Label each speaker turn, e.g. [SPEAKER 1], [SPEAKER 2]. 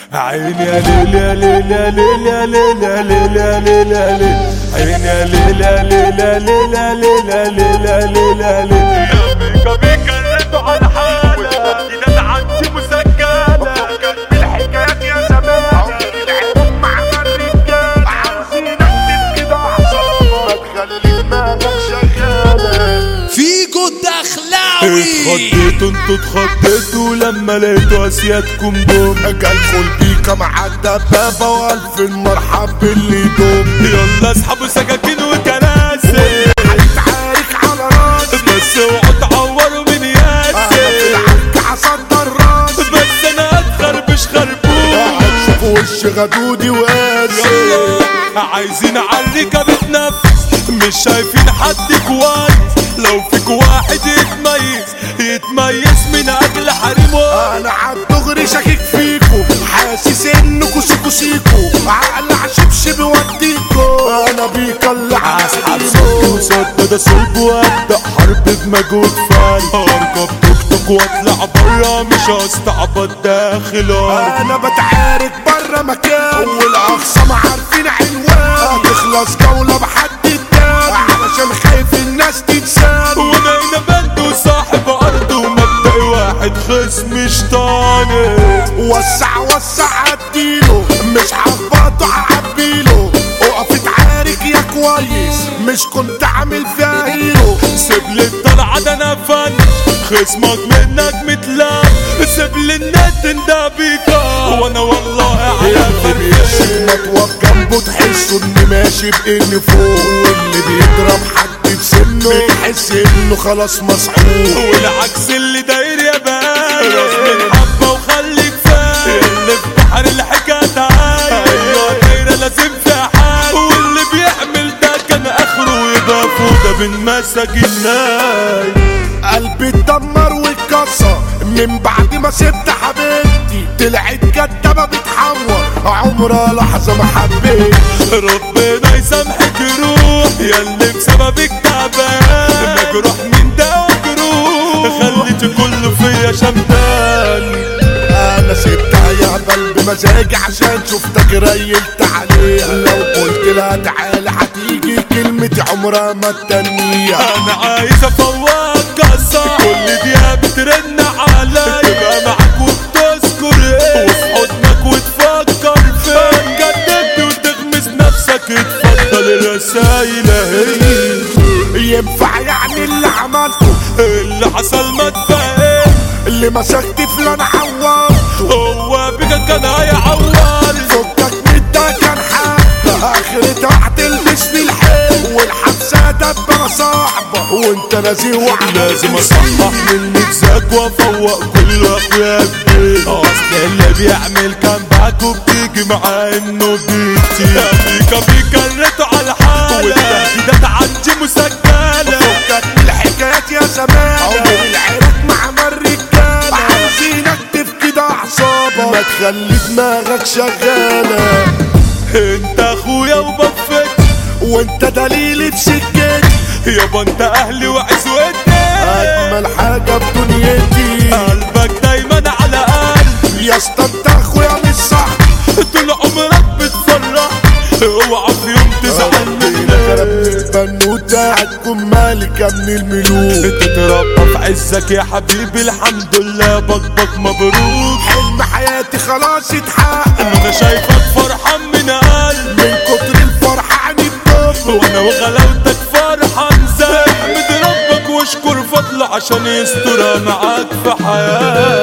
[SPEAKER 1] عيني يا ليل يا ليل يا ليل يا ليل يا ليل يا ليل يا ليل عيني يا ليل يا ليل يا ليل يا ليل يا ليل يا ليل يا ليل
[SPEAKER 2] يا بيكا بيكا اللي على حالة جداد عندي مسجلة كمل الحكايات يا زمان العيون مع الرجالة عاوزينك تفقد أعصابك خلي دماغك شغالة
[SPEAKER 3] فيكو الدخلاوي
[SPEAKER 1] اتخضيتوا انتوا اتخضيتوا لما لقيتوا اسيادكم دول
[SPEAKER 2] جالكوا البيكا مع الدبابة والف مرحب باللي دوم
[SPEAKER 1] يلا اسحبوا سكاكين وكراسي
[SPEAKER 2] هتعارك على راسي
[SPEAKER 1] بس اوعوا تعوروا من
[SPEAKER 2] انا في
[SPEAKER 1] ياسي
[SPEAKER 2] العرك هصدر راسي
[SPEAKER 1] بس انا اتخربش خربوش
[SPEAKER 2] هتشوف وش غدودي وقاسي
[SPEAKER 1] يلا عايزين عالركة بتنفس مش شايفين حد كويس لو فيك واحد يتميز يتميز من اجل حريمه
[SPEAKER 2] انا عالدغري شاكك فيكو حاسس انكو سيكو سيكو عقل عشبشب وديكو انا بيك اللي
[SPEAKER 1] اسحب صوتي وسدد صلب وابدا حرب بمجهود فاني اركب توك توك واطلع برا مش هستعبط داخل ارض
[SPEAKER 2] انا بتعارك بره مكان والاخصام عارفين عنوان هتخلص جولة بحد التاني علشان خايف الناس تتساب
[SPEAKER 1] وانا هنا بند وصاحب ارض ومبدأ واحد خصم شطاني
[SPEAKER 2] وسع وسع اديله مش هخبطه هعبيله اقف اتعارك يا كويس مش كنت عامل فيها هيرو
[SPEAKER 1] سيب لي الطلعة ده انا فن خصمك منك متلام سيب لي النت ده بيكا وانا والله على فرق
[SPEAKER 2] ما توقف جنبه تحسه اني ماشي باني فوق واللي بيضرب حد بسنه بيحس انه خلاص مسحوق
[SPEAKER 1] والعكس اللي داير يا بان راس من حبة وخليك فاهم اللي في بحر الحكاية تعايا ايوه دايرة لازم فيها حال واللي بيعمل ده كان اخره يبقى فوضى بين مساجين ناي
[SPEAKER 2] قلبي اتدمر واتكسر من بعد ما سبت حبيبتي طلعت كدابة بتحور عمرها لحظة ما حبيت
[SPEAKER 1] ربنا يسامحك روح يا اللي بسببك تعبان مجروح من ده وجروح خليت كله فيا شمتان
[SPEAKER 2] انا سبتها يا بل بمزاجي عشان شفتك ريلت عليها لو قلت لها تعالى هتيجي كلمتي عمرها ما تنيها
[SPEAKER 1] انا عايز افوقك صح كل دقيقة بترن عليا تبقى معاك وبتذكر ايه وفي حضنك وتفكر فين جددت وتغمس نفسك اتفضل الرسايل اهي
[SPEAKER 2] ينفع يعني اللي عملته
[SPEAKER 1] اللي حصل ما تفهم
[SPEAKER 2] اللي مسكت فلان عوار
[SPEAKER 1] هو بك كان هيعور
[SPEAKER 2] فكك من ده كان حق اخرتها هتلبس في الحيل والحبسه دبه صعبه وانت نازي وعلى
[SPEAKER 1] لازم اصحح من مزاج وافوق كل اخويا البيت اصل اللي بيعمل كان باك وبتيجي معاه انه بيتي بيكا بيكا الريتو على الحالة والتهديدات عندي مسجلة
[SPEAKER 2] فكك من الحكايات يا زمان عمر العراك مع مر الرجاله عايزينك تفقد اعصابك ما تخلي دماغك شغاله
[SPEAKER 1] انت اخويا وبفك
[SPEAKER 2] وانت دليلي في سكتي
[SPEAKER 1] يابا انت اهلي وعزوتي
[SPEAKER 2] اجمل حاجه في دنيتي
[SPEAKER 1] قلبك دايما على قلبي
[SPEAKER 2] يا اسطى انت اخويا مش صح
[SPEAKER 1] طول عمرك بتفرح اوعى في يوم تزعل مني
[SPEAKER 2] البنوتة هتكون مالكة من الملوك
[SPEAKER 1] تتربى في عزك يا حبيبي الحمد لله بكبك مبروك
[SPEAKER 2] حلم حياتي خلاص اتحقق
[SPEAKER 1] انا شايفك فرحان من قلبي
[SPEAKER 2] من كتر الفرحة عني الدب
[SPEAKER 1] وانا وغلاوتك فرحان زي احمد ربك واشكر فضله عشان يسترها معاك في حياتك